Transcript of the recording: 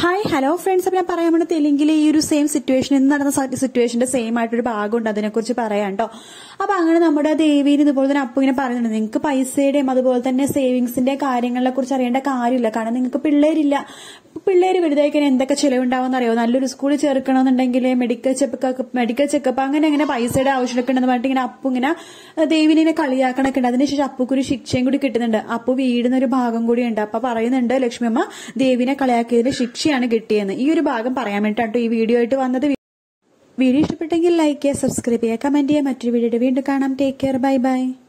hi hello friends അപ്പം ഞാൻ പറയാൻ വേണ്ടി തെലുങ്കിൽ ഈ ഒരു സെയിം സിറ്റുവേഷൻ ഇന്ന് നടന്ന സിറ്റുവേഷന്റെ സെയിം ആയിട്ടൊരു ഭാഗമുണ്ട് അതിനെക്കുറിച്ച് പറയാം കേട്ടോ അപ്പൊ അങ്ങനെ നമ്മുടെ ദേവീന് ഇതുപോലെ തന്നെ അപ്പു ഇങ്ങനെ പറയുന്നുണ്ട് നിങ്ങൾക്ക് പൈസയുടെയും അതുപോലെ തന്നെ സേവിങ്സിന്റെ കാര്യങ്ങളെ കുറിച്ച് അറിയേണ്ട കാര്യമില്ല കാരണം നിങ്ങൾക്ക് പിള്ളേരില്ല പിള്ളേര് വലുതായി കഴിഞ്ഞാൽ എന്തൊക്കെ ചിലവുണ്ടാവും അറിയോ നല്ലൊരു സ്കൂളിൽ ചേർക്കണമെന്നുണ്ടെങ്കിൽ മെഡിക്കൽ ചെക്കപ്പ് മെഡിക്കൽ ചെക്കപ്പ് അങ്ങനെ അങ്ങനെ പൈസയുടെ ആവശ്യമൊക്കെ ഉണ്ടെന്ന് പറഞ്ഞിട്ട് ഇങ്ങനെ അപ്പു ഇങ്ങനെ ദേവിനെ ഇങ്ങനെ കളിയാക്കണൊക്കെ ഉണ്ട് അതിനുശേഷം അപ്പുക്ക് ഒരു ശിക്ഷയും കൂടി കിട്ടുന്നുണ്ട് അപ്പു വീടുന്ന ഒരു ഭാഗം കൂടി ഉണ്ട് അപ്പൊ പറയുന്നുണ്ട് ലക്ഷ്മിയമ്മ ദേവിനെ കളിയാക്കിയതിൽ ശിക്ഷയാണ് കിട്ടിയെന്ന് ഈ ഒരു ഭാഗം പറയാൻ വേണ്ടിയിട്ടാണ് ഈ വീഡിയോ ആയിട്ട് വന്നത് വീഡിയോ ഇഷ്ടപ്പെട്ടെങ്കിൽ ലൈക്ക് ചെയ്യുക സബ്സ്ക്രൈബ് ചെയ്യുക കമന്റ് ചെയ്യുക മറ്റൊരു വീഡിയോ വീണ്ടും കാണാം ടേക്ക് കെയർ ബൈ ബൈ